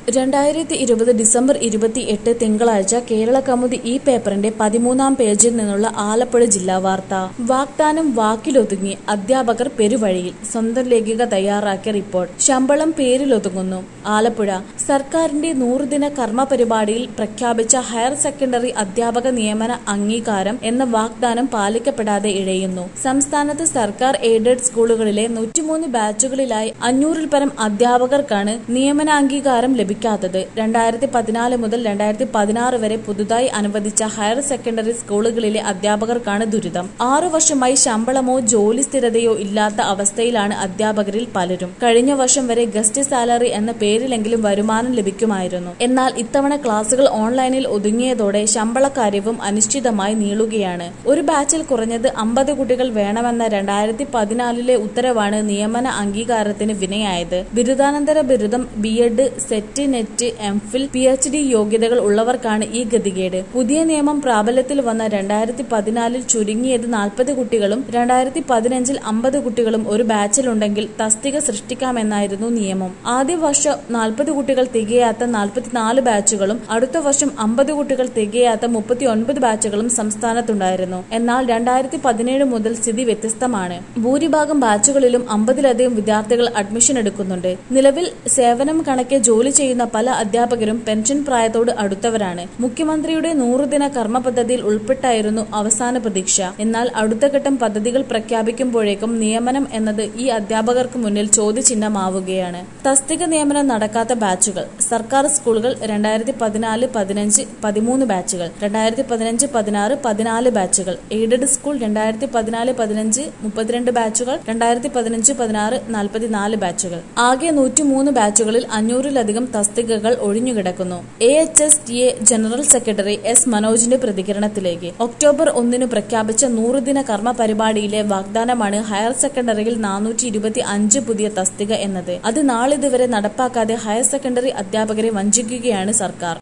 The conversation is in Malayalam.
രണ്ടായിരത്തി ഇരുപത് ഡിസംബർ ഇരുപത്തിയെട്ട് തിങ്കളാഴ്ച കേരള കൗമുദി ഈ പേപ്പറിന്റെ പതിമൂന്നാം പേജിൽ നിന്നുള്ള ആലപ്പുഴ ജില്ലാ വാർത്ത വാഗ്ദാനം വാക്കിലൊതുങ്ങി അധ്യാപകർ പെരുവഴിയിൽ സ്വന്തം ലേഖിക തയ്യാറാക്കിയ റിപ്പോർട്ട് ശമ്പളം പേരിലൊതുങ്ങുന്നു ആലപ്പുഴ സർക്കാരിന്റെ നൂറുദിന കർമ്മ പരിപാടിയിൽ പ്രഖ്യാപിച്ച ഹയർ സെക്കൻഡറി അധ്യാപക നിയമന അംഗീകാരം എന്ന വാഗ്ദാനം പാലിക്കപ്പെടാതെ ഇഴയുന്നു സംസ്ഥാനത്ത് സർക്കാർ എയ്ഡഡ് സ്കൂളുകളിലെ നൂറ്റിമൂന്ന് ബാച്ചുകളിലായി അഞ്ഞൂറിൽ പരം അധ്യാപകർക്കാണ് നിയമനാംഗീകാരം ലഭിക്കാത്തത് രണ്ടായിരത്തി പതിനാല് മുതൽ രണ്ടായിരത്തി പതിനാറ് വരെ പുതുതായി അനുവദിച്ച ഹയർ സെക്കൻഡറി സ്കൂളുകളിലെ അധ്യാപകർക്കാണ് ദുരിതം ആറു വർഷമായി ശമ്പളമോ ജോലി സ്ഥിരതയോ ഇല്ലാത്ത അവസ്ഥയിലാണ് അധ്യാപകരിൽ പലരും കഴിഞ്ഞ വർഷം വരെ ഗസ്റ്റ് സാലറി എന്ന പേരിലെങ്കിലും വരുമാനം ലഭിക്കുമായിരുന്നു എന്നാൽ ഇത്തവണ ക്ലാസുകൾ ഓൺലൈനിൽ ഒതുങ്ങിയതോടെ ശമ്പളക്കാര്യവും അനിശ്ചിതമായി നീളുകയാണ് ഒരു ബാച്ചിൽ കുറഞ്ഞത് അമ്പത് കുട്ടികൾ വേണമെന്ന രണ്ടായിരത്തി പതിനാലിലെ ഉത്തരവാണ് നിയമന അംഗീകാരത്തിന് വിനയായത് ബിരുദാനന്തര ബിരുദം B Ed SET NET MPhil P H D യോഗ്യതകൾ ഉള്ളവർക്കാണ് ഈ ഗതികേട് പുതിയ നിയമം പ്രാബല്യത്തിൽ വന്ന രണ്ടായിരത്തി പതിനാലിൽ ചുരുങ്ങിയത് നാൽപ്പത് കുട്ടികളും രണ്ടായിരത്തി പതിനഞ്ചിൽ അമ്പത് കുട്ടികളും ഒരു ബാച്ചിലുണ്ടെങ്കിൽ തസ്തിക സൃഷ്ടിക്കാമെന്നായിരുന്നു നിയമം ആദ്യ വർഷം നാൽപ്പത് കുട്ടികൾ തികയാത്ത നാൽപ്പത്തിനാല് ബാച്ചുകളും അടുത്ത വർഷം അമ്പത് കുട്ടികൾ തികയാത്ത മുപ്പത്തി ഒൻപത് ബാച്ചുകളും സംസ്ഥാനത്തുണ്ടായിരുന്നു എന്നാൽ രണ്ടായിരത്തി പതിനേഴ് മുതൽ സ്ഥിതി വ്യത്യസ്തമാണ് ഭൂരിഭാഗം ബാച്ചുകളിലും അമ്പതിലധികം വിദ്യാർത്ഥികൾ അഡ്മിഷൻ എടുക്കുന്നുണ്ട് നിലവിൽ സേവനം കണക്കെ ജോലി ചെയ്യുന്ന പല അധ്യാപകരും പെൻഷൻ പ്രായത്തോട് അടുത്തവരാണ് മുഖ്യമന്ത്രിയുടെ നൂറുദിന കർമ്മ പദ്ധതിയിൽ ഉൾപ്പെട്ടായിരുന്നു അവസാന പ്രതീക്ഷ എന്നാൽ അടുത്ത ഘട്ടം പദ്ധതികൾ പ്രഖ്യാപിക്കുമ്പോഴേക്കും നിയമനം എന്നത് ഈ അധ്യാപകർക്ക് മുന്നിൽ ചോദ്യചിഹ്നമാവുകയാണ് തസ്തിക നിയമനം നടക്കാത്ത ബാച്ചുകൾ സർക്കാർ സ്കൂളുകൾ രണ്ടായിരത്തി പതിനാല് പതിനഞ്ച് പതിമൂന്ന് ബാച്ചുകൾ രണ്ടായിരത്തി പതിനഞ്ച് പതിനാറ് പതിനാല് ബാച്ചുകൾ എയ്ഡഡ് സ്കൂൾ രണ്ടായിരത്തി പതിനാല് പതിനഞ്ച് മുപ്പത്തിരണ്ട് ബാച്ചുകൾ രണ്ടായിരത്തി പതിനഞ്ച് പതിനാറ് നാൽപ്പത്തിനാല് ബാച്ചുകൾ ആകെ നൂറ്റിമൂന്ന് ബാച്ചുകളിൽ അഞ്ഞൂറിലധികം തസ്തികകൾ ഒഴിഞ്ഞുകിടക്കുന്നു A H S T A general secretary S മനോജിന്റെ പ്രതികരണത്തിലേക്ക് ഒക്ടോബർ ഒന്നിന് പ്രഖ്യാപിച്ച നൂറുദിന കർമ്മ പരിപാടിയിലെ വാഗ്ദാനമാണ് ഹയർ സെക്കൻഡറിയിൽ നാനൂറ്റി ഇരുപത്തി അഞ്ച് പുതിയ തസ്തിക എന്നത് അത് നാളിതുവരെ നടപ്പാക്കാതെ ഹയർ സെക്കൻഡറി അധ്യാപകരെ വഞ്ചിക്കുകയാണ് സർക്കാർ